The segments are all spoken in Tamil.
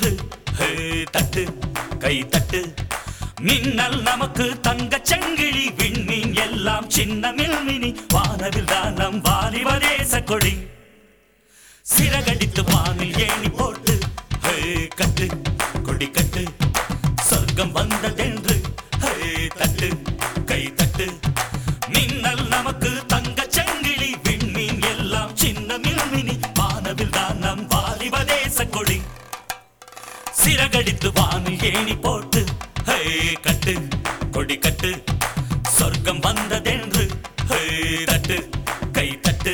வந்ததென்று ஹே, தட்டு கை தட்டு மின்னல் நமக்கு தங்க சங்கிலி விண்மீன் எல்லாம் சின்ன மில்மினி வானவில் தான் நம் வாலிபதேச கொடி சிறகடித்து வானில் ஏணி போட்டு ஹே, கட்டு கொடி கட்டு சொர்க்கம் வந்ததென்று ஹே, தட்டு கை தட்டு மின்னல் நமக்கு தங்க சங்கிலி விண்மீன் எல்லாம் சின்ன மில்மினி வானவில் தான் நம் வாலிபதேச கொடி சிறகடித்து வானில் ஏணி போட்டு ஹே கட்டு கொடி கட்டு சொர்க்கம் வந்ததென்று ஹே தட்டு கை தட்டு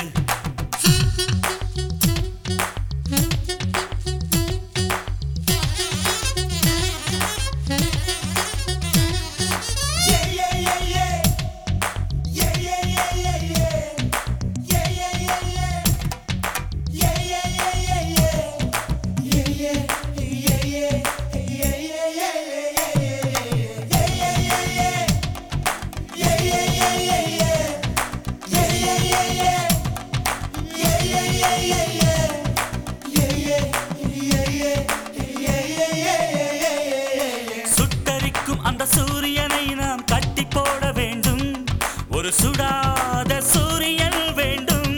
சுட்டரிக்கும் அந்த சூரியனை நாம் கட்டி போட வேண்டும் ஒரு சுடாத சூரியன் வேண்டும்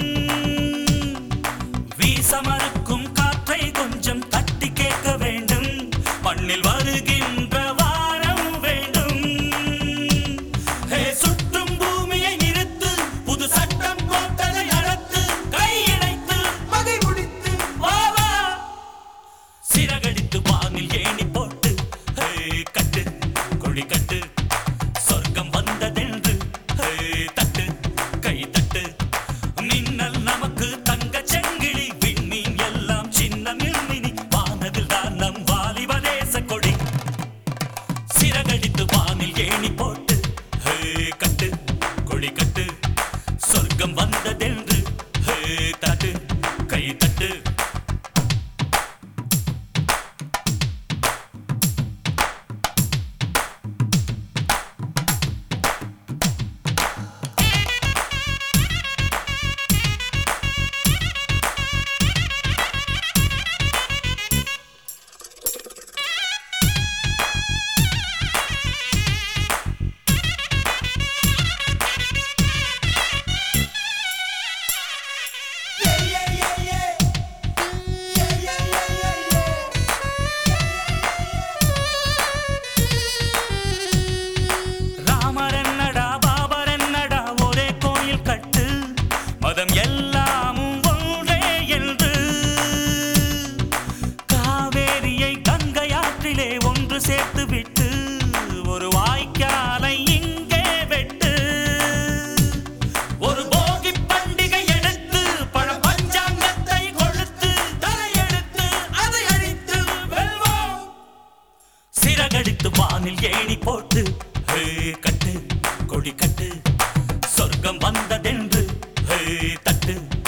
வீசமறுக்கும் காற்றை கொஞ்சம் தட்டி கேட்க வேண்டும் மண்ணில் வருகின்ற வாரம் வேண்டும் ஹே, சுற்றும் பூமியை நிறுத்து புது சட்டம் போட்டதை நடத்து கையடைத்து பகை முடித்து வா வா சிறகடித்து வானில் ஏணி போட்டு ஹே, கட்டு குழி கட்டு சொர்க்கம் வந்ததென்று ஹே, தட்டு கை தட்டு மின்னல் நமக்கு தங்க செங்கிழி விண்மீன் எல்லாம் சின்ன மில்மினி வானவில் தான் நம் வாலிபதேச கொடி சிறகடித்து வானில் ஏணி போட்டு ஹே, கட்டு குழி கட்டு சொர்க்கம் வந்ததென்று ஹே, தட்டு கை தட்டு ராமர் என்னடா பாபர் என்னடா ஒரே கோயில் கட்டு மதம் எல்லாமும் ஒன்றே என்று காவேரியை கங்கையாற்றிலே ஒன்று சேர்த்து விட்டு ஒரு வாய்க்காலை இங்கே வெட்டு ஒரு போகி பண்டிகை எடுத்து பழ பஞ்சாங்கத்தை கொழுத்து தலையெடுத்து அதை அழித்து வெல்வோம் சிறகடித்து வானில் ஏணி போட்டு ஹே கட்டு கொடி கட்டு சொர்க்கம் வந்ததென்று ஹே தட்டு